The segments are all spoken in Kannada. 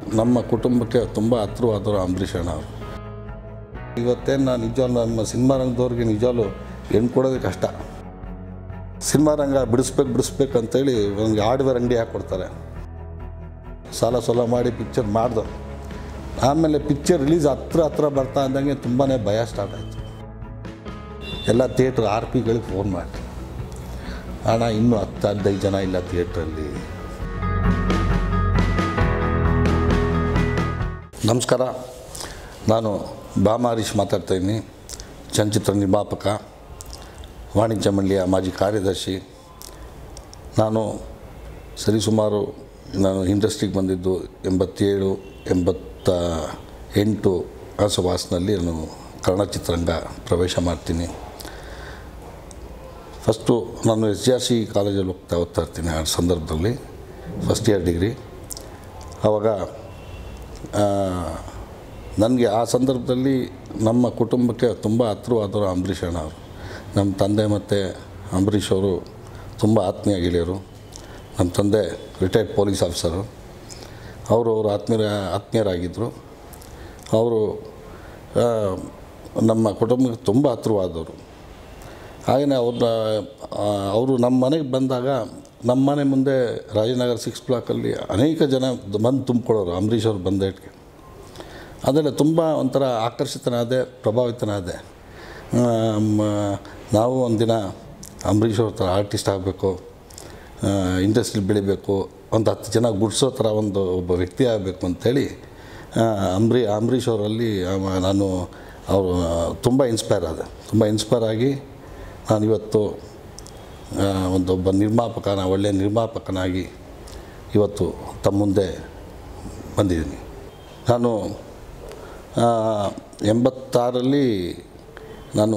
ನಮ್ಮ ಕುಟುಂಬಕ್ಕೆ ತುಂಬ ಹತ್ರವಾದವರು ಅಂಬರೀಷ್ ಅಣ್ಣ ಅವರು ಇವತ್ತೇನು ನಾನು ನಿಜವಾಗ್ಲೂ ನಮ್ಮ ಸಿನಿಮಾ ರಂಗದವ್ರಿಗೆ ನಿಜವಾಗ್ಲೂ ಹೆಣ್ಣು ಕೊಡೋದೇ ಕಷ್ಟ ಸಿನಿಮಾ ರಂಗ ಬಿಡಿಸ್ಬೇಕು ಬಿಡಿಸ್ಬೇಕು ಅಂತೇಳಿ ಒಂದು ಹಾರ್ಡ್ವೇರ್ ಅಂಗಡಿ ಹಾಕ್ಕೊಡ್ತಾರೆ ಸಾಲ ಸೋಲ ಮಾಡಿ ಪಿಕ್ಚರ್ ಮಾಡ್ದು ಆಮೇಲೆ ಪಿಕ್ಚರ್ ರಿಲೀಸ್ ಹತ್ರ ಹತ್ರ ಬರ್ತಾ ಇದ್ದಂಗೆ ತುಂಬಾ ಭಯ ಸ್ಟಾರ್ಟ್ ಆಯಿತು ಎಲ್ಲ ಥಿಯೇಟ್ರ್ ಆರ್ ಪಿಗಳಿಗೆ ಫೋನ್ ಮಾಡಿ ಅಣ್ಣ ಇನ್ನೂ ಹತ್ತು ಹದಿನೈದು ಜನ ಇಲ್ಲ ಥಿಯೇಟ್ರಲ್ಲಿ ನಮಸ್ಕಾರ ನಾನು ಬಾಮ ಹರೀಶ್ ಮಾತಾಡ್ತಾ ಇದ್ದೀನಿ ಚಲನಚಿತ್ರ ನಿರ್ಮಾಪಕ ವಾಣಿಜ್ಯ ಮಂಡಳಿಯ ಮಾಜಿ ಕಾರ್ಯದರ್ಶಿ ನಾನು ಸರಿಸುಮಾರು ನಾನು ಇಂಡಸ್ಟ್ರಿಗೆ ಬಂದಿದ್ದು ಎಂಬತ್ತೇಳು ಎಂಬತ್ತ ಎಂಟು ಆಸವಾಸನಲ್ಲಿ ನಾನು ಕನ್ನಡ ಚಿತ್ರರಂಗ ಪ್ರವೇಶ ಮಾಡ್ತೀನಿ ಫಸ್ಟು ನಾನು ಎಸ್ ಜಿ ಆರ್ ಸಿ ಕಾಲೇಜಲ್ಲಿ ಹೋಗ್ತಾ ಓದ್ತಾ ಇರ್ತೀನಿ ಆ ಸಂದರ್ಭದಲ್ಲಿ ಫಸ್ಟ್ ಇಯರ್ ಡಿಗ್ರಿ ಆವಾಗ ನನಗೆ ಆ ಸಂದರ್ಭದಲ್ಲಿ ನಮ್ಮ ಕುಟುಂಬಕ್ಕೆ ತುಂಬ ಹತ್ರವಾದವರು ಅಂಬರೀಷ್ ಅಣ್ಣ ಅವರು ನಮ್ಮ ತಂದೆ ಮತ್ತು ಅಂಬರೀಷ್ ಅವರು ತುಂಬ ಆತ್ಮೀಯ ಗೆಳೆಯರು ನಮ್ಮ ತಂದೆ ರಿಟೈರ್ಡ್ ಪೊಲೀಸ್ ಆಫೀಸರು ಅವರು ಅವರು ಆತ್ಮೀಯ ಆತ್ಮೀಯರಾಗಿದ್ದರು ಅವರು ಆ, ನಮ್ಮ ಕುಟುಂಬಕ್ಕೆ ತುಂಬ ಹತ್ರವಾದವರು ಹಾಗೆಯೇ ಅವ್ರನ್ನ ಅವರು ನಮ್ಮ ಮನೆಗೆ ಬಂದಾಗ ನಮ್ಮ ಮನೆ ಮುಂದೆ ರಾಜನಗರ ಸಿಕ್ಸ್ ಬ್ಲಾಕಲ್ಲಿ ಅನೇಕ ಜನ ಬಂದು ತುಂಬಿಕೊಳ್ಳೋರು ಅಂಬರೀಷ್ ಅವ್ರು ಬಂದೇಟ್ಗೆ ಅದೆಲ್ಲ ತುಂಬ ಒಂಥರ ಆಕರ್ಷಿತನಾದೆ ಪ್ರಭಾವಿತನಾದೆ ಆಮ್, ನಾವು ಒಂದಿನ ಅಂಬರೀಷ್ ಅವ್ರ ಥರ ಆರ್ಟಿಸ್ಟ್ ಆಗಬೇಕು ಇಂಡಸ್ಟ್ರಿ ಬೆಳಿಬೇಕು ಒಂದು ಹತ್ತು ಜನ ಗುಡ್ಸೋ ಥರ ಒಂದು ಒಬ್ಬ ವ್ಯಕ್ತಿ ಆಗಬೇಕು ಅಂಥೇಳಿ ಅಂಬರೀ ಅಂಬರೀಷ್ ಅವರಲ್ಲಿ ಅವ- ನಾನು ಅವರು ತುಂಬ ಇನ್ಸ್ಪೈರ್ ಆದೆ ತುಂಬ ಇನ್ಸ್ಪೈರ್ ಆಗಿ ನಾನಿವತ್ತು ಆ, ಒಂದೊಬ್ಬ ನಿರ್ಮಾಪಕನ ಒಳ್ಳೆಯ ನಿರ್ಮಾಪಕನಾಗಿ ಇವತ್ತು ತಮ್ಮ ಮುಂದೆ ಬಂದಿದ್ದೀನಿ ನಾನು ಆ, ಎಂಬತ್ತಾರಲ್ಲಿ ನಾನು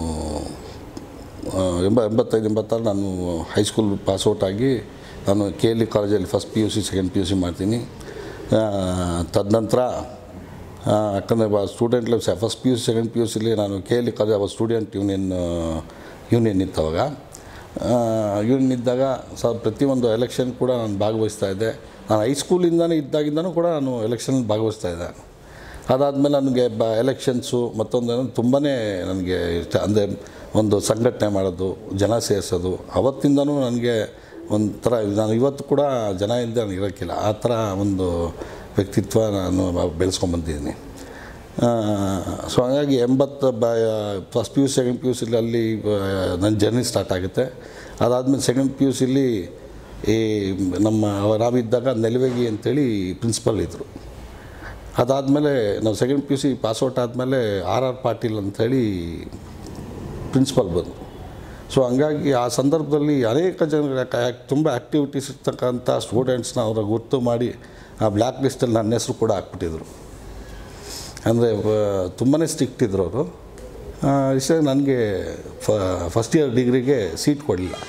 ಆ, ಎಂಬ ಎಂಬತ್ತೈದು ಎಂಬತ್ತಾರು ನಾನು ಹೈಸ್ಕೂಲ್ ಪಾಸ್ಔಟ್ ಆಗಿ ನಾನು ಕೆ ಎಲ್ ಇ ಕಾಲೇಜಲ್ಲಿ first P U C second P U C ಮಾಡ್ತೀನಿ ಆ, ತದನಂತರ ಆ, ಯಾಕಂದರೆ student life first P U C second P U ಸಿಲಿ ನಾನು ಕೆ ಎಲ್ ಇ ಕಾಲೇಜ್ ಅವಾಗ ಸ್ಟೂಡೆಂಟ್ ಯೂನಿಯನ್ ಯೂನಿಯನ್ ಇತ್ತು ಅವಾಗ ಯೂನಿಯನ್ ಇದ್ದಾಗ ಸ ಪ್ರತಿಯೊಂದು ಎಲೆಕ್ಷನ್ ಕೂಡ ನಾನು ಭಾಗವಹಿಸ್ತಾ ಇದ್ದೆ ನಾನು ಹೈಸ್ಕೂಲಿಂದನೇ ಇದ್ದಾಗಿಂದನೂ ಕೂಡ ನಾನು ಎಲೆಕ್ಷನ್ ಭಾಗವಹಿಸ್ತಾ ಇದ್ದೆ ಅದಾದಮೇಲೆ ನನಗೆ ಬ ಎಲೆಕ್ಷನ್ಸು ಮತ್ತೊಂದು ತುಂಬಾ ನನಗೆ ಇಷ್ಟ ಅಂದರೆ ಒಂದು ಸಂಘಟನೆ ಮಾಡೋದು ಜನ ಸೇರಿಸೋದು ಅವತ್ತಿಂದನೂ ನನಗೆ ಒಂಥರ ನಾನು ಇವತ್ತು ಕೂಡ ಜನ ಇಲ್ಲದೆ ನಾನು ಇರೋಕ್ಕಿಲ್ಲ ಆ ಥರ ಒಂದು ವ್ಯಕ್ತಿತ್ವ ನಾನು ಬೆಳೆಸ್ಕೊಂಬಂದಿದ್ದೀನಿ ಸೊ ಹಾಗಾಗಿ ಎಂಬತ್ತು ಬ first P U second P U ಸಿಲಿ ಅಲ್ಲಿ ನನ್ನ ಜರ್ನಿ ಸ್ಟಾರ್ಟ್ ಆಗುತ್ತೆ ಅದಾದಮೇಲೆ ಸೆಕೆಂಡ್ ಪಿ ಯು ಸಿಲಿ ಈ ನಮ್ಮ ನಾವಿದ್ದಾಗ ನೆಲವೇಗಿ ಅಂತೇಳಿ ಪ್ರಿನ್ಸಿಪಲ್ ಇದ್ದರು ಅದಾದಮೇಲೆ ನಾವು second P U C pass out ಆದಮೇಲೆ ಆರ್ ಆರ್ ಪಾಟೀಲ್ ಅಂಥೇಳಿ ಪ್ರಿನ್ಸಿಪಲ್ ಬಂದು ಸೊ ಹಂಗಾಗಿ ಆ ಸಂದರ್ಭದಲ್ಲಿ ಅನೇಕ ಜನ ತುಂಬ ಆ್ಯಕ್ಟಿವಿಟೀಸ್ ಇರ್ತಕ್ಕಂಥ ಸ್ಟೂಡೆಂಟ್ಸ್ನ ಅವರ ಗುರ್ತು ಮಾಡಿ ಆ ಬ್ಲ್ಯಾಕ್ ಲಿಸ್ಟಲ್ಲಿ ನನ್ನ ಹೆಸರು ಕೂಡ ಹಾಕ್ಬಿಟ್ಟಿದ್ರು ಅಂದರೆ ತುಂಬಾ ಸ್ಟ್ರಿಕ್ಟ್ ಇದ್ರು ಅವರು ಇಷ್ಟ ನನಗೆ ಫಸ್ಟ್ ಇಯರ್ ಡಿಗ್ರಿಗೆ ಸೀಟ್ ಕೊಡಲಿಲ್ಲ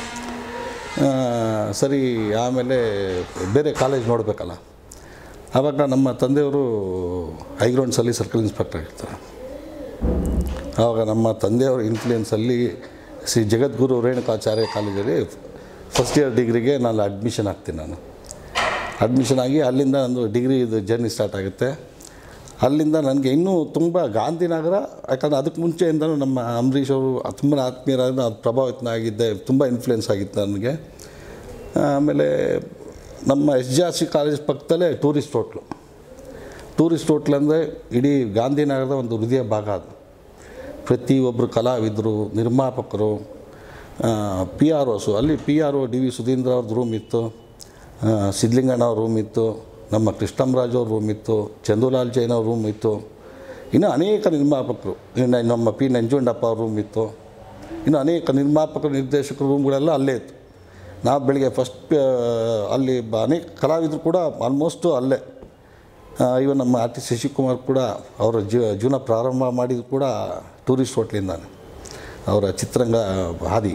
ಸರಿ ಆಮೇಲೆ ಬೇರೆ ಕಾಲೇಜ್ ನೋಡಬೇಕಲ್ಲ ಆವಾಗ ನಮ್ಮ ತಂದೆಯವರು ಹೈಗ್ರೌಂಡ್ಸಲ್ಲಿ ಸರ್ಕಲ್ ಇನ್ಸ್ಪೆಕ್ಟರ್ ಆಗಿರ್ತಾರೆ ಆವಾಗ ನಮ್ಮ ತಂದೆಯವರ ಇನ್ಫ್ಲೂಯೆನ್ಸಲ್ಲಿ ಶ್ರೀ ಜಗದ್ಗುರು ರೇಣುಕಾಚಾರ್ಯ ಕಾಲೇಜಲ್ಲಿ ಫಸ್ಟ್ ಇಯರ್ ಡಿಗ್ರಿಗೆ ನಾನು ಅಡ್ಮಿಷನ್ ಆಗ್ತೀನಿ ನಾನು ಅಡ್ಮಿಷನ್ ಆಗಿ ಅಲ್ಲಿಂದ ನಂದು ಡಿಗ್ರಿ ಇದು ಜರ್ನಿ ಸ್ಟಾರ್ಟ್ ಆಗುತ್ತೆ ಅಲ್ಲಿಂದ ನನಗೆ ಇನ್ನೂ ತುಂಬ ಗಾಂಧಿನಗರ ಯಾಕಂದರೆ ಅದಕ್ಕೆ ಮುಂಚೆಯಿಂದನೂ ನಮ್ಮ ಅಂಬರೀಷ್ ಅವರು ತುಂಬ ಆತ್ಮೀಯರಾದ ಅದು ಪ್ರಭಾವಿತನಾಗಿದ್ದೆ ತುಂಬ ಇನ್ಫ್ಲೂಯೆನ್ಸ್ ಆಗಿತ್ತು ನನಗೆ ಆಮೇಲೆ ನಮ್ಮ S G R C college ಪಕ್ಕದಲ್ಲೇ ಟೂರಿಸ್ಟ್ ಹೋಟ್ಲು ಟೂರಿಸ್ಟ್ ಹೋಟ್ಲ್ ಅಂದರೆ ಇಡೀ ಗಾಂಧಿನಗರದ ಒಂದು ಹೃದಯ ಭಾಗ ಅದು ಪ್ರತಿಯೊಬ್ಬರು ಕಲಾವಿದರು ನಿರ್ಮಾಪಕರು ಪಿ ಆರ್ ಓಸು ಅಲ್ಲಿ P R O D V Sudhindra ಅವ್ರದ್ದು ರೂಮ್ ಇತ್ತು ಆ, ಸಿದ್ಲಿಂಗಣ್ಣ ಅವ್ರ ರೂಮ್ ಇತ್ತು ನಮ್ಮ ಕೃಷ್ಣಂರಾಜ್ ಅವ್ರ ರೂಮ್ ಇತ್ತು ಚಂದುಲಾಲ್ ಜೈನ್ ಅವ್ರ ರೂಮ್ ಇತ್ತು ಇನ್ನು ಅನೇಕ ನಿರ್ಮಾಪಕರು ಇನ್ನು ನಮ್ಮ ಪಿ ನಂಜುಂಡಪ್ಪ ಅವ್ರ ರೂಮ್ ಇತ್ತು ಇನ್ನು ಅನೇಕ ನಿರ್ಮಾಪಕರು ನಿರ್ದೇಶಕರು ರೂಮ್ಗಳೆಲ್ಲ ಅಲ್ಲೇ ಇತ್ತು ನಾವು ಬೆಳಿಗ್ಗೆ ಫಸ್ಟ್ ಅಲ್ಲಿ ಬ- ಅನೇಕ ಕಲಾವಿದರು ಕೂಡ ಆಲ್ಮೋಸ್ಟು ಅಲ್ಲೇ ಇವನ್ ನಮ್ಮ ಆರ್ಟಿಸ್ಟ್ ಶಶಿಕುಮಾರ್ ಕೂಡ ಅವರ ಜೀವ ಜೀವನ ಪ್ರಾರಂಭ ಮಾಡಿದ್ದು ಕೂಡ ಟೂರಿಸ್ಟ್ ಹೋಟ್ಲಿಂದಾನೆ ಅವರ ಚಿತ್ರರಂಗ ಹಾದಿ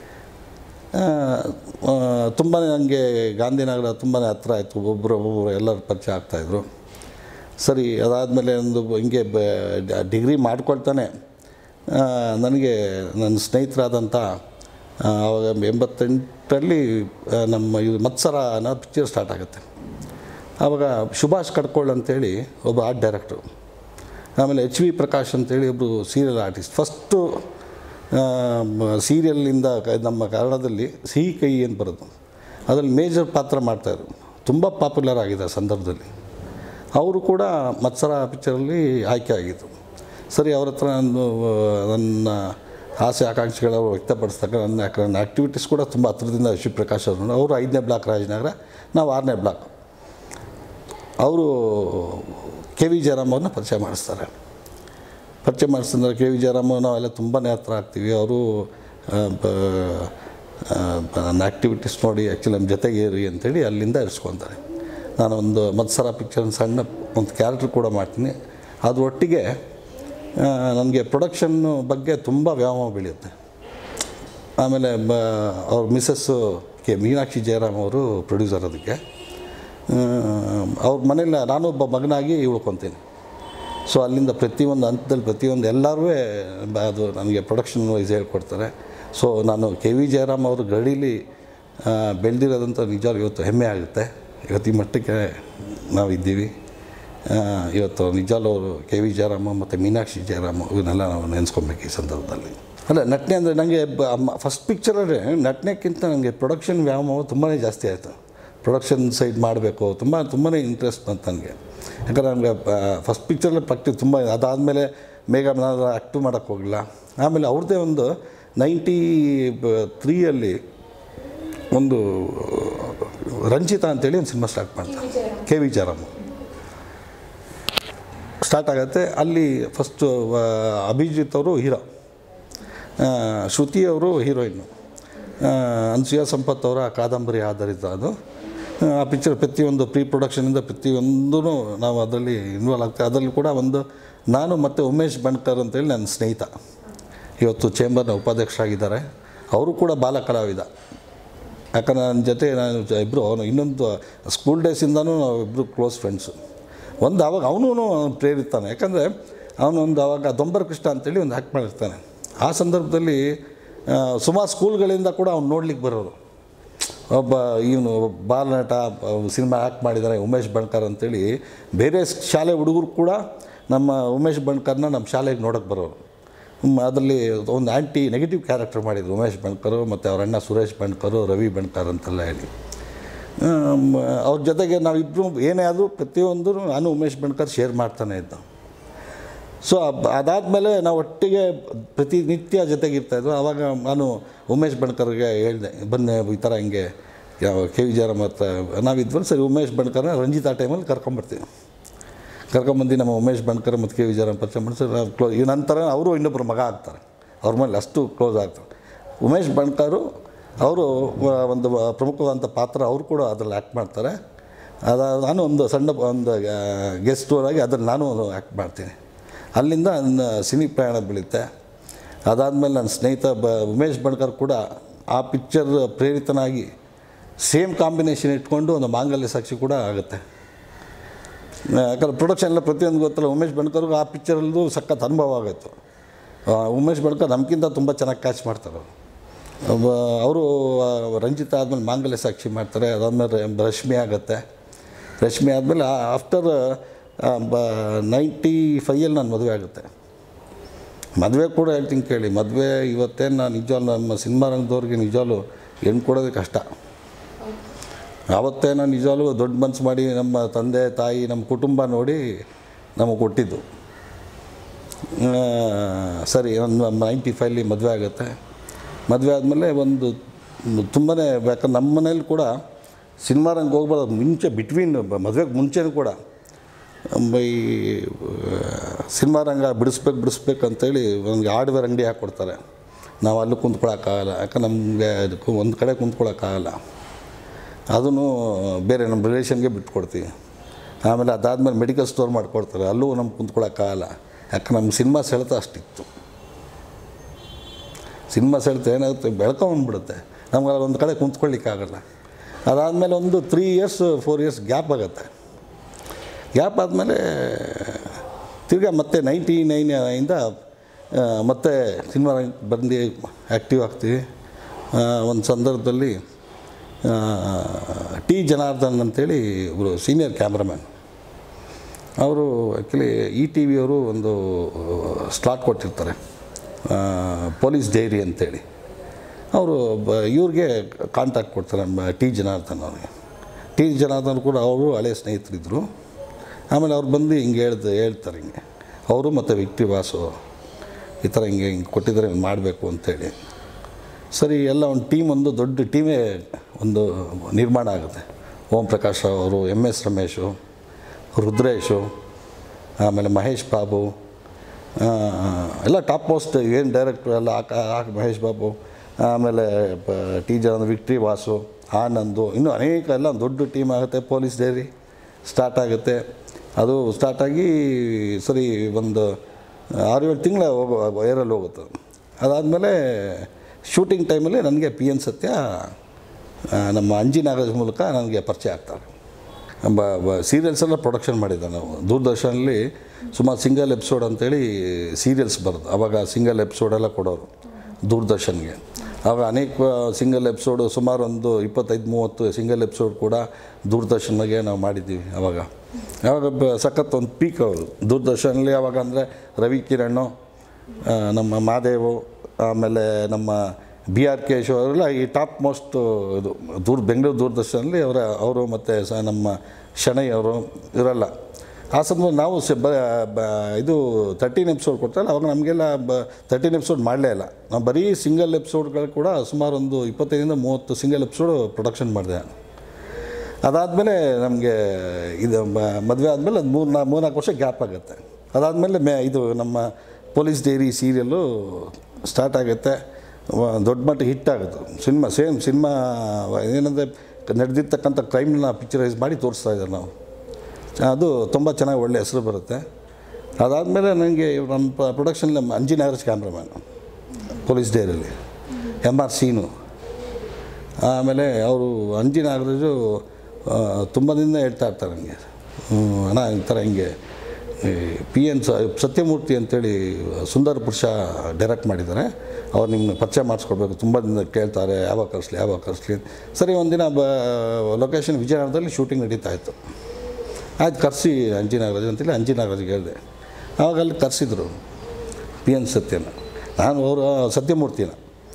ತುಂಬಾ ನನಗೆ ಗಾಂಧಿನಗರ ತುಂಬಾ ಹತ್ರ ಆಯಿತು ಒಬ್ಬರು ಒಬ್ಬೊಬ್ಬರು ಎಲ್ಲರ ಪರಿಚಯ ಆಗ್ತಾಯಿದ್ರು ಸರಿ ಅದಾದಮೇಲೆ ಒಂದು ಹಿಂಗೆ ಬ ಡಿಗ್ರಿ ಮಾಡ್ಕೊಳ್ತಾನೆ ಆ, ನನಗೆ ನನ್ನ ಸ್ನೇಹಿತರಾದಂಥ ಆ, ಅವಾಗ ಎಂಬತ್ತೆಂಟರಲ್ಲಿ ಆ, ನಮ್ಮ ಇದು ಮತ್ಸರ ಅನ್ನೋ ಪಿಕ್ಚರ್ ಸ್ಟಾರ್ಟ್ ಆಗುತ್ತೆ ಆವಾಗ ಸುಭಾಷ್ ಕಡ್ಕೊಳ್ಳ್ ಅಂತೇಳಿ ಒಬ್ಬ ಆರ್ಟ್ ಡೈರೆಕ್ಟ್ರು ಆಮೇಲೆ ಎಚ್ ವಿ ಪ್ರಕಾಶ್ ಅಂತೇಳಿ ಒಬ್ಬರು ಸೀರಿಯಲ್ ಆರ್ಟಿಸ್ಟ್ ಫಸ್ಟು ಸೀರಿಯಲ್ಲಿಂದ ಕ- ನಮ್ಮ ಕನ್ನಡದಲ್ಲಿ ಸಿಹಿ ಕೈ ಏನು ಬರೋದು ಅದರಲ್ಲಿ ಮೇಜರ್ ಪಾತ್ರ ಮಾಡ್ತಾಯಿದ್ರು ತುಂಬ ಪಾಪ್ಯುಲರ್ ಆಗಿದೆ ಆ ಸಂದರ್ಭದಲ್ಲಿ ಅವರು ಕೂಡ ಮತ್ಸರ ಪಿಕ್ಚರಲ್ಲಿ ಆಯ್ಕೆ ಆಗಿತ್ತು ಸರಿ ಅವ್ರ ಹತ್ರ ನಾನು ಆ, ನನ್ನ ಆಸೆ ಆಕಾಂಕ್ಷೆಗಳು ವ್ಯಕ್ತಪಡಿಸಿದಾಗ ನನ್ನ ಯಾಕೆ ನನ್ನ ಆ್ಯಕ್ಟಿವಿಟೀಸ್ ಕೂಡ ತುಂಬ ಹತ್ರದಿಂದ ಶಿವ ಪ್ರಕಾಶ್ ಅವರು ಅವರು ಐದನೇ ಬ್ಲಾಕ್ ರಾಜನಗರ ನಾವು ಆರನೇ ಬ್ಲಾಕ್ ಅವರು ಕೆ ವಿ ಜಯರಾಮ್ ಅವ್ರನ್ನ ಪರಿಚಯ ಮಾಡಿಸ್ತಾರೆ ಪರಿಚಯ ಮಾಡಿಸಿದ್ರೆ ಕೆ ವಿ ಜಯರಾಮ್ ನಾವೆಲ್ಲ ತುಂಬಾ ಹತ್ರ ಆಗ್ತೀವಿ ಅವರು ನನ್ನ ಆ್ಯಕ್ಟಿವಿಟೀಸ್ ನೋಡಿ ಆ್ಯಕ್ಚುಲಿ ನಮ್ಮ ಜೊತೆಗೆ ಇರಿ ಅಂತೇಳಿ ಅಲ್ಲಿಂದ ಇರಿಸ್ಕೊತಾರೆ ನಾನು ಒಂದು ಮತ್ಸರ ಪಿಕ್ಚರ್ ಸಣ್ಣ ಒಂದು ಕ್ಯಾರೆಕ್ಟರ್ ಕೂಡ ಮಾಡ್ತೀನಿ ಅದು ಒಟ್ಟಿಗೆ ನನಗೆ ಪ್ರೊಡಕ್ಷನ್ನು ಬಗ್ಗೆ ತುಂಬ ವ್ಯಾಮೋಹ ಬೆಳೆಯುತ್ತೆ ಆಮೇಲೆ ಬ ಅವ್ರ ಮಿಸ್ಸಸ್ಸು ಕೆ ಮೀನಾಕ್ಷಿ ಜಯರಾಮ್ ಅವರು ಪ್ರೊಡ್ಯೂಸರ್ ಅದಕ್ಕೆ ಅವ್ರ ಮನೇಲಿ ನಾನೊಬ್ಬ ಮಗನಾಗಿ ಉಳ್ಕೊತೀನಿ ಸೊ ಅಲ್ಲಿಂದ ಪ್ರತಿಯೊಂದು ಹಂತದಲ್ಲಿ ಪ್ರತಿಯೊಂದು ಎಲ್ಲರೂ ಅದು ನನಗೆ ಪ್ರೊಡಕ್ಷನ್ ವೈಸ್ ಹೇಳ್ಕೊಡ್ತಾರೆ ಸೊ ನಾನು ಕೆ ವಿ ಜಯರಾಮ್ ಅವರು ಗಡಿಲಿ ಆ, ಬೆಳೆದಿರೋದಂತ ನಿಜವಾಗ್ಲೂ ಇವತ್ತು ಹೆಮ್ಮೆ ಆಗುತ್ತೆ ಇವತ್ತು ಈ ಮಟ್ಟಕ್ಕೆ ನಾವಿದ್ದೀವಿ ಆ, ಇವತ್ತು ನಿಜವಾಗ್ಲೂ ಅವರು ಕೆ ವಿ ಜಯರಾಮ ಮತ್ತು ಮೀನಾಕ್ಷಿ ಜಯರಾಮ ಇವನ್ನೆಲ್ಲ ನಾವು ನೆನೆಸ್ಕೊಬೇಕು ಈ ಸಂದರ್ಭದಲ್ಲಿ ಅಲ್ಲ ನಟನೆ ಅಂದರೆ ನನಗೆ ಫಸ್ಟ್ ಪಿಕ್ಚರಲ್ಲಿ ನಟನೆಕ್ಕಿಂತ ನನಗೆ ಪ್ರೊಡಕ್ಷನ್ ವ್ಯಾಮೋಹ ತುಂಬಾ ಜಾಸ್ತಿ ಆಯಿತು ಪ್ರೊಡಕ್ಷನ್ ಸೈಡ್ ಮಾಡಬೇಕು ತುಂಬ ತುಂಬಾ ಇಂಟ್ರೆಸ್ಟ್ ಬಂತು ನನಗೆ ಯಾಕಂದರೆ ನನಗೆ ಫಸ್ಟ್ ಪಿಕ್ಚರಲ್ಲಿ ಪಟ್ಟಿ ತುಂಬ ಅದಾದಮೇಲೆ ಮೇಘ ನಾನು ಆ್ಯಕ್ಟು ಮಾಡೋಕ್ಕೆ ಹೋಗಲಿಲ್ಲ ಆಮೇಲೆ ಅವ್ರದ್ದೇ ಒಂದು ನೈಂಟಿ ತ್ರೀಯಲ್ಲಿ ಒಂದು ರಂಜಿತಾ ಅಂತೇಳಿ ಒಂದು ಸಿನಿಮಾ ಸ್ಟಾರ್ಟ್ ಮಾಡ್ತಾರೆ ಕೆ ವಿ ಜಯರಾಮ್ ಸ್ಟಾರ್ಟ್ ಆಗುತ್ತೆ ಅಲ್ಲಿ ಫಸ್ಟು ಅಭಿಜಿತ್ ಅವರು ಹೀರೋ ಆ, ಶ್ರುತಿ ಅವರು ಹೀರೋಯಿನ್ನು ಅನ್ಸೂಯ ಸಂಪತ್ ಅವರ ಕಾದಂಬರಿ ಆಧಾರಿತ ಅದು ಆ, ಆ ಪಿಕ್ಚರ್ ಪ್ರತಿಯೊಂದು ಪ್ರೀ ಪ್ರೊಡಕ್ಷನಿಂದ ಪ್ರತಿಯೊಂದೂ ನಾವು ಅದರಲ್ಲಿ ಇನ್ವಾಲ್ವ್ ಆಗ್ತೇವೆ ಅದರಲ್ಲಿ ಕೂಡ ಒಂದು ನಾನು ಮತ್ತು ಉಮೇಶ್ ಬಣ್ಕರ್ ಅಂತೇಳಿ ನನ್ನ ಸ್ನೇಹಿತ ಇವತ್ತು ಚೇಂಬರ್ನ ಉಪಾಧ್ಯಕ್ಷರಾಗಿದ್ದಾರೆ ಅವರು ಕೂಡ ಬಾಲ ಕಲಾವಿದ ಯಾಕಂದ್ರೆ ನನ್ನ ಜೊತೆ ನಾನು ಇಬ್ಬರು ಅವನು ಇನ್ನೊಂದು ಸ್ಕೂಲ್ ಡೇಸಿಂದನೂ ನಾವು ಇಬ್ಬರು ಕ್ಲೋಸ್ ಫ್ರೆಂಡ್ಸು ಒಂದು ಅವಾಗ ಅವನು ಪ್ರೇರಿತಾನೆ ಯಾಕಂದರೆ ಅವನೊಂದು ಅವಾಗ ದೊಂಬರ ಕೃಷ್ಣ ಅಂತೇಳಿ ಒಂದು ಆ್ಯಕ್ಟ್ ಮಾಡಿರ್ತಾನೆ ಆ ಸಂದರ್ಭದಲ್ಲಿ ಆ, ಸುಮಾರು ಸ್ಕೂಲ್ಗಳಿಂದ ಕೂಡ ಅವ್ನು ನೋಡ್ಲಿಕ್ಕೆ ಬರೋರು ಒಬ್ಬ ಇವನು ಬಾಲನಟ ಸಿನಿಮಾ ಆ್ಯಕ್ಟ್ ಮಾಡಿದ್ದಾರೆ ಉಮೇಶ್ ಬಣ್ಕರ್ ಅಂತೇಳಿ ಬೇರೆ ಶಾಲೆ ಹುಡುಗರು ಕೂಡ ನಮ್ಮ ಉಮೇಶ್ ಬಣ್ಕರ್ನ ನಮ್ಮ ಶಾಲೆಗೆ ನೋಡೋಕ್ಕೆ ಬರೋರು ಹ್ಮ್, ಅದರಲ್ಲಿ ಒಂದು ಆ್ಯಂಟಿ ನೆಗೆಟಿವ್ ಕ್ಯಾರೆಕ್ಟರ್ ಮಾಡಿದ್ರು ಉಮೇಶ್ ಬಣ್ಕರು ಮತ್ತು ಅವ್ರ ಅಣ್ಣ ಸುರೇಶ್ ಬಣ್ಕರು ರವಿ ಬಣ್ಕರ್ ಅಂತೆಲ್ಲ ಹೇಳಿ ಆಮ್, ಅವ್ರ ಜೊತೆಗೆ ನಾವಿಬ್ಬರು ಏನೇ ಆದರೂ ಪ್ರತಿಯೊಂದು ನಾನು ಉಮೇಶ್ ಬಣ್ಕರ್ ಶೇರ್ ಮಾಡ್ತಾನೆ ಇದ್ದ ಸೊ ಅದಾದಮೇಲೆ ನಾವು ಒಟ್ಟಿಗೆ ಪ್ರತಿನಿತ್ಯ ಜೊತೆಗೆ ಇರ್ತಾಯಿದ್ವು ಆವಾಗ ನಾನು ಉಮೇಶ್ ಬಣ್ಕರ್ಗೆ ಹೇಳಿದೆ ಬನ್ನಿ ಈ ಥರ ಹಿಂಗೆ ಯಾವ ಕೆ ವಿ ಜಯರಾಮ್ ಹತ್ರ ನಾವಿದ್ವಲ್ಲ ಸರಿ ಉಮೇಶ್ ಬಣ್ಕರ್ನ ರಂಜಿತಾ ಟೈಮಲ್ಲಿ ಕರ್ಕೊಂಬರ್ತೀವಿ ಕರ್ಕೊಂಬಂದು ನಮ್ಮ ಉಮೇಶ್ ಬಣ್ಕರ್ ಮತ್ತು ಕೆ ವಿ ಜಯರಾಮ್ ಪರಿಚಯ ಮಾಡಿ ಸರ್ ನಾವು ಕ್ಲೋ ಈ ನಂತರ ಅವರು ಇನ್ನೊಬ್ಬರು ಮಗ ಆಗ್ತಾರೆ ಅವ್ರ ಮೇಲೆ ಅಷ್ಟು ಕ್ಲೋಸ್ ಆಗ್ತಾರೆ ಉಮೇಶ್ ಬಣ್ಕರು ಅವರು ಒಂದು ಪ್ರಮುಖವಾದಂಥ ಪಾತ್ರ ಅವರು ಕೂಡ ಅದರಲ್ಲಿ ಆ್ಯಕ್ಟ್ ಮಾಡ್ತಾರೆ ಅದ ನಾನು ಒಂದು ಸಣ್ಣ ಒಂದು ಗೆಸ್ಟ್ ಆಗಿ ಅದರಲ್ಲಿ ನಾನು ಆ್ಯಕ್ಟ್ ಮಾಡ್ತೀನಿ ಅಲ್ಲಿಂದ ನನ್ನ ಸಿನಿ ಪ್ರಯಾಣ ಬೆಳೆಯುತ್ತೆ ಅದಾದಮೇಲೆ ನನ್ನ ಸ್ನೇಹಿತ ಬ ಉಮೇಶ್ ಬಣ್ಕರ್ ಕೂಡ ಆ ಪಿಕ್ಚರ್ ಪ್ರೇರಿತನಾಗಿ ಸೇಮ್ ಕಾಂಬಿನೇಷನ್ ಇಟ್ಕೊಂಡು ಒಂದು ಮಾಂಗಲ್ಯ ಸಾಕ್ಷಿ ಕೂಡ ಆಗುತ್ತೆ ಯಾಕಂದ್ರೆ ಪ್ರೊಡಕ್ಷನ್ ಎಲ್ಲ ಪ್ರತಿಯೊಂದು ಗೊತ್ತಲ್ಲ ಉಮೇಶ್ ಬಣ್ಕರ್ಗೂ ಆ ಪಿಕ್ಚರಲ್ಲೂ ಸಖತ್ ಅನುಭವ ಆಗುತ್ತೆ ಆ, ಉಮೇಶ್ ಬಣ್ಕರ್ ನಮಗಿಂತ ತುಂಬ ಚೆನ್ನಾಗಿ ಕ್ಯಾಚ್ ಮಾಡ್ತಾರೆ ಅವರು ಅವರು ರಂಜಿತ ಆದಮೇಲೆ ಮಾಂಗಲ್ಯ ಸಾಕ್ಷಿ ಮಾಡ್ತಾರೆ ಅದಾದಮೇಲೆ ರಶ್ಮಿ ಆಗುತ್ತೆ ರಶ್ಮಿ ಆದಮೇಲೆ ಆಫ್ಟರ್ ಬ ನೈಂಟಿ ಫೈಯಲ್ಲಿ ನಾನು ಮದುವೆ ಆಗುತ್ತೆ ಮದುವೆ ಕೂಡ ಹೇಳ್ತೀನಿ ಕೇಳಿ ಮದುವೆ ಇವತ್ತೇನು ನಾನು ನಿಜವಾಗ್ಲೂ ನಮ್ಮ ಸಿನಿಮಾ ರಂಗದವ್ರಿಗೆ ನಿಜವಾಗ್ಲೂ ಹೆಣ್ಣು ಕೊಡೋದೇ ಕಷ್ಟ ಆವತ್ತೇ ನಾನು ನಿಜವಾಗ್ಲೂ ದೊಡ್ಡ ಮನಸ್ಸು ಮಾಡಿ ನಮ್ಮ ತಂದೆ ತಾಯಿ ನಮ್ಮ ಕುಟುಂಬ ನೋಡಿ ನಮಗೆ ಕೊಟ್ಟಿದ್ದು ಆ, ಸರಿ ಒಂದು ನೈಂಟಿ ಫೈವ್ಲಿ ಮದುವೆ ಆಗುತ್ತೆ ಮದುವೆ ಆದಮೇಲೆ ಒಂದು ತುಂಬಾ ಯಾಕಂದ್ರೆ ನಮ್ಮ ಮನೇಲಿ ಕೂಡ ಸಿನಿಮಾ ರಂಗ ಹೋಗ್ಬಾರ್ದು ಮುಂಚೆ ಬಿಟ್ವೀನ್ ಮದುವೆಗೆ ಮುಂಚೆನೂ ಕೂಡ ಮ- ಈ ಸಿನಿಮಾ ರಂಗ ಬಿಡಿಸ್ಬೇಕು ಬಿಡಿಸ್ಬೇಕು ಅಂತೇಳಿ ಒಂದು ಹಾರ್ಡ್ವೇರ್ ಅಂಗಡಿ ಹಾಕ್ಕೊಡ್ತಾರೆ ನಾವು ಅಲ್ಲಿ ಕುಂತ್ಕೊಳ್ಳೋಕ್ಕಾಗಲ್ಲ ಯಾಕಂದ್ರೆ ನಮಗೆ ಅದಕ್ಕೂ ಒಂದು ಕಡೆ ಕುಂತ್ಕೊಳ್ಳೋಕ್ಕಾಗಲ್ಲ ಅದನ್ನು ಬೇರೆ ನಮ್ಮ ರಿಲೇಷನ್ಗೆ ಬಿಟ್ಕೊಡ್ತೀವಿ ಆಮೇಲೆ ಅದಾದಮೇಲೆ ಮೆಡಿಕಲ್ ಸ್ಟೋರ್ ಮಾಡಿಕೊಡ್ತಾರೆ ಅಲ್ಲೂ ನಮ್ಗೆ ಕುಂತ್ಕೊಳ್ಳೋಕ್ಕಾಗಲ್ಲ ಯಾಕೆ ನಮ್ಮ ಸಿನಿಮಾ ಸೆಳೆತ ಅಷ್ಟಿತ್ತು ಸಿನಿಮಾ ಸೆಳೆತ ಏನಾಗುತ್ತೆ ಬೆಳ್ಕೊಂಬಂದ್ಬಿಡುತ್ತೆ ನಮ್ಗೆ ಅಲ್ಲಿ ಒಂದು ಕಡೆ ಕುಂತ್ಕೊಳ್ಳಿಕ್ಕಾಗಲ್ಲ ಅದಾದಮೇಲೆ ಒಂದು three years four years gap ಆಗುತ್ತೆ ಗ್ಯಾಪ್ ಆದಮೇಲೆ ತಿರ್ಗಾ ಮತ್ತೆ ನೈಂಟಿ ನೈನ್ ಇಂದ ಆ, ಮತ್ತೆ ಸಿನಿಮಾ ಬಂದು ಆ್ಯಕ್ಟಿವ್ ಆಗ್ತೀವಿ ಆ, ಒಂದು ಸಂದರ್ಭದಲ್ಲಿ ಟಿ ಜನಾರ್ದನ್ ಅಂತೇಳಿ ಇವರು ಸೀನಿಯರ್ ಕ್ಯಾಮ್ರಾಮ್ಯಾನ್ ಅವರು ಆ್ಯಕ್ಚುಲಿ ಇ ಟಿ ವಿಯವರು ಒಂದು ಸ್ಲಾಟ್ ಕೊಟ್ಟಿರ್ತಾರೆ ಆ, ಪೊಲೀಸ್ ಡೈರಿ ಅಂತೇಳಿ ಅವರು ಬ ಇವ್ರಿಗೆ ಕಾಂಟ್ಯಾಕ್ಟ್ ಕೊಡ್ತಾರೆ ಮ- ಟಿ ಜನಾರ್ದನ್ ಅವ್ರಿಗೆ ಟಿ ಜನಾರ್ದನ್ ಕೂಡ ಅವರು ಹಳೆಯ ಸ್ನೇಹಿತರಿದ್ದರು ಆಮೇಲೆ ಅವ್ರು ಬಂದು ಹಿಂಗೆ ಹೇಳ್ದು ಹೇಳ್ತಾರೆ ಹಿಂಗೆ ಅವರು ಮತ್ತು ವಿಕ್ಟಿ ವಾಸು ಈ ಥರ ಹಿಂಗೆ ಹಿಂಗೆ ಕೊಟ್ಟಿದ್ದಾರೆ ಹಿಂಗೆ ಮಾಡಬೇಕು ಅಂತೇಳಿ ಸರಿ ಎಲ್ಲ ಒಂದು ಟೀಮ್ ಒಂದು ದೊಡ್ಡ ಟೀಮೇ ಒಂದು ನಿರ್ಮಾಣ ಆಗುತ್ತೆ ಓಂ ಪ್ರಕಾಶ್ ರಾವ್ ಅವರು ಎಮ್ ಎಸ್ ರಮೇಶು ರುದ್ರೇಶು ಆಮೇಲೆ ಮಹೇಶ್ ಬಾಬು ಆ, ಎಲ್ಲ ಟಾಪ್ ಮೋಸ್ಟ್ ಏನು ಡೈರೆಕ್ಟ್ರು ಎಲ್ಲ ಆಕ ಆಕ ಮಹೇಶ್ ಬಾಬು ಆಮೇಲೆ ಪ ಟಿ ಜನ ವಿಕ್ಟ್ರಿ ವಾಸು ಆನಂದು ಇನ್ನೂ ಅನೇಕ ಎಲ್ಲ ಒಂದು ದೊಡ್ಡ ಟೀಮ್ ಆಗುತ್ತೆ ಪೊಲೀಸ್ ಡೈರಿ ಸ್ಟಾರ್ಟ್ ಆಗುತ್ತೆ ಅದು ಸ್ಟಾರ್ಟ್ ಆಗಿ ಸರಿ ಒಂದು ಆರು ಏಳು ತಿಂಗಳ ಹೋಗೋ ವೈರಲ್ ಹೋಗುತ್ತೆ ಅದಾದಮೇಲೆ ಶೂಟಿಂಗ್ ಟೈಮಲ್ಲಿ ನನಗೆ ಪಿ ಎನ್ ಸತ್ಯ ಆ, ನಮ್ಮ ಅಂಜಿ ನಾಗರಾಜ್ ಮೂಲಕ ನನಗೆ ಪರಿಚಯ ಆಗ್ತಾರೆ ಬ ಬ ಸೀರಿಯಲ್ಸ್ ಎಲ್ಲ ಪ್ರೊಡಕ್ಷನ್ ಮಾಡಿದ್ದೆ ನಾವು ದೂರದರ್ಶನಲ್ಲಿ ಸುಮಾರು ಸಿಂಗಲ್ ಎಪಿಸೋಡ್ ಅಂತೇಳಿ ಸೀರಿಯಲ್ಸ್ ಬರೋದು ಆವಾಗ ಸಿಂಗಲ್ ಎಪಿಸೋಡೆಲ್ಲ ಕೊಡೋರು ದೂರದರ್ಶನ್ಗೆ ಆವಾಗ ಅನೇಕ ಸಿಂಗಲ್ ಎಪಿಸೋಡು ಸುಮಾರು ಒಂದು ಇಪ್ಪತ್ತೈದು ಮೂವತ್ತು ಸಿಂಗಲ್ ಎಪಿಸೋಡ್ ಕೂಡ ದೂರದರ್ಶನ್ಗೆ ನಾವು ಮಾಡಿದ್ದೀವಿ ಆವಾಗ ಆವಾಗ ಬ ಸಖತ್ ಒಂದು ಪೀಕ್ ಅವರು ದೂರದರ್ಶನಲ್ಲಿ ಆವಾಗ ಅಂದರೆ ರವಿ ಕಿರಣ್ ಆ, ನಮ್ಮ ಮಾದೇವು ಆಮೇಲೆ ನಮ್ಮ ಬಿ ಆರ್ ಕೆ ಶೋ ಅವರೆಲ್ಲ ಈ ಟಾಪ್ ಮೋಸ್ಟ್ ಇದು ದೂರ ಬೆಂಗಳೂರು ದೂರದರ್ಶನಲ್ಲಿ ಅವರ ಅವರು ಮತ್ತು ಸ ನಮ್ಮ ಶಣೈ ಅವರು ಇವರೆಲ್ಲ ಆ ಸಂದರ್ಭ ನಾವು ಸ ಬ ಬ- ಇದು ತರ್ಟೀನ್ ಎಪಿಸೋಡ್ ಕೊಡ್ತಾರಲ್ಲ ಅವಾಗ ನಮಗೆಲ್ಲ ಬ ತರ್ಟೀನ್ ಎಪಿಸೋಡ್ ಮಾಡಲೇ ಇಲ್ಲ ನಾವು ಬರೀ ಸಿಂಗಲ್ ಎಪಿಸೋಡ್ಗಳು ಕೂಡ ಸುಮಾರು ಒಂದು ಇಪ್ಪತ್ತೈದರಿಂದ ಮೂವತ್ತು ಸಿಂಗಲ್ ಎಪಿಸೋಡು ಪ್ರೊಡಕ್ಷನ್ ಮಾಡಿದೆ ನಾನು ಅದಾದಮೇಲೆ ನಮಗೆ ಇದು ಮದುವೆ ಆದಮೇಲೆ ಅದು ಮೂರು ನಾ ಮೂರ್ನಾಲ್ಕು ವರ್ಷ ಗ್ಯಾಪ್ ಆಗುತ್ತೆ ಅದಾದಮೇಲೆ ಮೇ ಇದು ನಮ್ಮ ಪೊಲೀಸ್ ಡೈರಿ ಸೀರಿಯಲ್ಲು ಸ್ಟಾರ್ಟ್ ಆಗುತ್ತೆ ವ- ದೊಡ್ಡ ಮಟ್ಟಿಗೆ ಹಿಟ್ ಆಗುತ್ತೆ ಸಿನಿಮಾ ಸೇಮ್ ಸಿನಿಮಾ ಏನಂದರೆ ನಡೆದಿರ್ತಕ್ಕಂಥ ಕ್ರೈಮ್ನ ಪಿಕ್ಚರೈಸ್ ಮಾಡಿ ತೋರಿಸ್ತಾ ಇದ್ದಾರೆ ನಾವು ಅದು ತುಂಬ ಚೆನ್ನಾಗಿ ಒಳ್ಳೆ ಹೆಸರು ಬರುತ್ತೆ ಅದಾದಮೇಲೆ ನನಗೆ ನಮ್ಮ production Anji Nagaraj cameraman police ಡೈರಿಯಲ್ಲಿ ಎಮ್ ಆರ್ ಸೀನು ಆಮೇಲೆ ಅವರು ಅಂಜಿ ನಾಗರಾಜು ಆ, ತುಂಬ ದಿನ ಹೇಳ್ತಾ ಇರ್ತಾರೆ ನನಗೆ ಹ್ಮ್, ಅಣ್ಣ ಈ ಥರ ಹಿಂಗೆ ಪಿ ಎನ್ ಸ ಸತ್ಯಮೂರ್ತಿ ಅಂತೇಳಿ ಸುಂದರ ಪುರುಷ ಡೈರೆಕ್ಟ್ ಮಾಡಿದ್ದಾರೆ ಅವ್ರು ನಿಮ್ಗೆ ಪರಿಚಯ ಮಾಡಿಸ್ಕೊಡ್ಬೇಕು ತುಂಬ ದಿನ ಕೇಳ್ತಾರೆ ಯಾವಾಗ ಕರೆಸ್ಲಿ ಯಾವಾಗ ಕರೆಸ್ಲಿ ಸರಿ ಒಂದಿನ ಬ ಲೊಕೇಶನ್ ವಿಜಯನಗರದಲ್ಲಿ ಶೂಟಿಂಗ್ ನಡೀತಾ ಇತ್ತು ಆಯ್ತು ಕರೆಸಿ ಅಂಜಿ ನಾಗರಾಜ್ ಅಂತೇಳಿ ಅಂಜಿ ನಾಗರಾಜ್ಗೆ ಹೇಳಿದೆ ಆವಾಗ ಅಲ್ಲಿ ಕರೆಸಿದ್ರು ಪಿ ಎನ್ ಸತ್ಯನ ನಾನು ಅವರು ಸತ್ಯಮೂರ್ತಿನ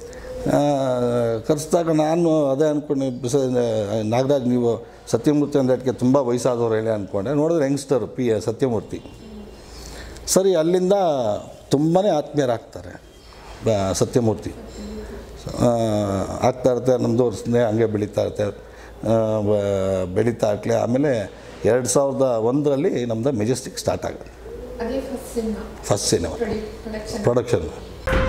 ಕರೆಸಿದಾಗ ನಾನು ಅದೇ ಅಂದ್ಕೊಂಡು ಬಿಸ ನಾಗರಾಜ್ ನೀವು ಸತ್ಯಮೂರ್ತಿ ಅಂದಕ್ಕೆ ತುಂಬ ವಯಸ್ಸಾದವ್ರು ಹೇಳಿ ಅಂದ್ಕೊಂಡೆ ನೋಡಿದ್ರೆ ಯಂಗ್ಸ್ಟರ್ ಪಿ ಸತ್ಯಮೂರ್ತಿ ಸರಿ ಅಲ್ಲಿಂದ ತುಂಬಾ ಆತ್ಮೀಯರಾಗ್ತಾರೆ ಬ ಸತ್ಯಮೂರ್ತಿ ಆ, ಆಗ್ತಾ ಇರುತ್ತೆ ನಮ್ಮದು ಸ್ನೇಹ ಹಂಗೆ ಬೆಳೀತಾ ಇರುತ್ತೆ ಆ, ಬ- ಬೆಳೀತಾ ಇರ್ಲಿ ಆಮೇಲೆ ಎರಡು ಸಾವಿರದ ಒಂದರಲ್ಲಿ ನಮ್ಮದು ಮೆಜೆಸ್ಟಿಕ್ ಸ್ಟಾರ್ಟ್ ಆಗುತ್ತೆ ಅದೇ first cinema first cinema production production